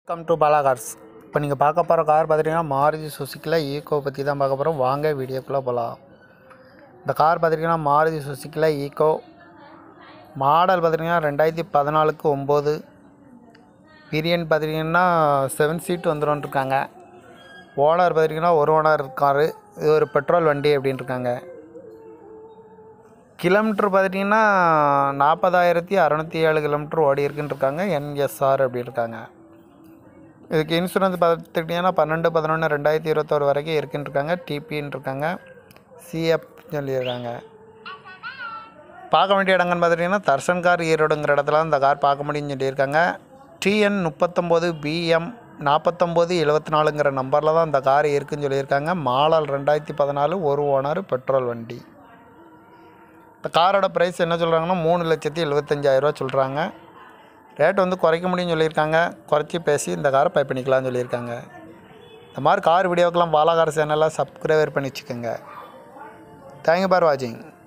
welcome to Bala cars இப்போ நீங்கள் பார்க்க போகிற கார் பார்த்தீங்கன்னா மாருதி சுசுக்கியில் ஈக்கோ பற்றி தான் பார்க்க போகிறோம் வாங்க வீடியோக்குள்ளே போகலாம் இந்த கார் பார்த்தீங்கன்னா மாருதி சுசுக்கியில் ஈக்கோ மாடல் பார்த்தீங்கன்னா ரெண்டாயிரத்தி பதினாலுக்கு ஒம்பது பிரியன் பார்த்தீங்கன்னா செவன் சீட் வந்துடும் இருக்காங்க ஓனர் பார்த்தீங்கன்னா ஒரு ஓனர் இருக்கார் இது ஒரு பெட்ரோல் வண்டி அப்படின்னு இருக்காங்க கிலோமீட்டர் பார்த்துட்டிங்கன்னா நாற்பதாயிரத்தி அறநூற்றி ஏழு கிலோமீட்டர் ஓடி இருக்குன்னு இருக்காங்க என்எஸ்ஆர் அப்படி இருக்காங்க இதுக்கு இன்சூரன்ஸ் பார்த்துக்கிட்டிங்கன்னா பன்னெண்டு பதினொன்று ரெண்டாயிரத்தி இருபத்தோரு வரைக்கும் இருக்குன்னு இருக்காங்க டிபின்னு இருக்காங்க சிஎஃப் சொல்லியிருக்காங்க பார்க்க வேண்டிய இடங்கன்னு பார்த்துட்டிங்கன்னா தர்சன் கார் ஈரோடுங்கிற இடத்துல இந்த கார் பார்க்க முடியும்னு சொல்லியிருக்காங்க டிஎன் முப்பத்தொம்போது பிஎம் நாற்பத்தொம்போது எழுபத்தி நாலுங்கிற நம்பரில் தான் இந்த கார் இருக்குன்னு சொல்லியிருக்காங்க மாடல் ரெண்டாயிரத்தி பதினாலு ஒரு ஓனர் பெட்ரோல் வண்டி இந்த காரோட ப்ரைஸ் என்ன சொல்கிறாங்கன்னா மூணு லட்சத்தி எழுபத்தஞ்சாயிரரூவா சொல்கிறாங்க ரேட் வந்து குறைக்க முடியும்னு சொல்லியிருக்காங்க குறைச்சி பேசி இந்த காரை பை பண்ணிக்கலாம்னு சொல்லியிருக்காங்க இந்த மாதிரி கார் வீடியோக்கெல்லாம் பாலாகார் சேனலில் சப்ஸ்கிரைபர் பண்ணி வச்சுக்கோங்க தேங்க்யூ பார் வாட்சிங்